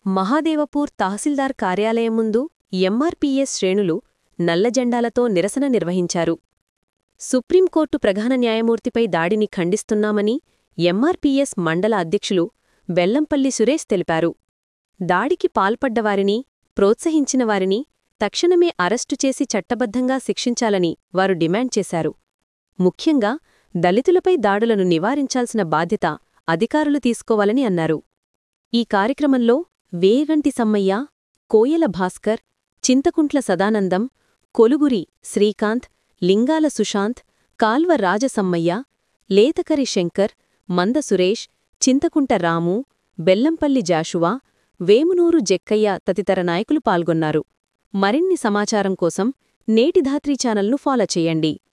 మహాదేవపూర్ తహసీల్దార్ కార్యాలయం ముందు ఎంఆర్పీఎస్ శ్రేణులు నల్ల జెండాలతో నిరసన నిర్వహించారు సుప్రీంకోర్టు ప్రధాన న్యాయమూర్తిపై దాడిని ఖండిస్తున్నామని ఎంఆర్పీఎస్ మండల అధ్యక్షులు బెల్లంపల్లి సురేష్ తెలిపారు దాడికి పాల్పడ్డవారిని ప్రోత్సహించిన వారిని తక్షణమే అరెస్టు చేసి చట్టబద్ధంగా శిక్షించాలని వారు డిమాండ్ చేశారు ముఖ్యంగా దళితులపై దాడులను నివారించాల్సిన బాధ్యత అధికారులు తీసుకోవాలని అన్నారు ఈ కార్యక్రమంలో వేగంటి సమ్మయ్య కోయల భాస్కర్ చింతకుంట్ల సదానందం కొలుగురి శ్రీకాంత్ లింగాల సుశాంత్ కాల్వ రాజసమ్మయ్య లేతకరి శంకర్ మంద సురేష్ చింతకుంట రాము బెల్లంపల్లి జాషువా వేమునూరు జక్కయ్య తదితర నాయకులు పాల్గొన్నారు మరిన్ని సమాచారం కోసం నేటి ధాత్రీ ఛానల్ను ఫాలో చేయండి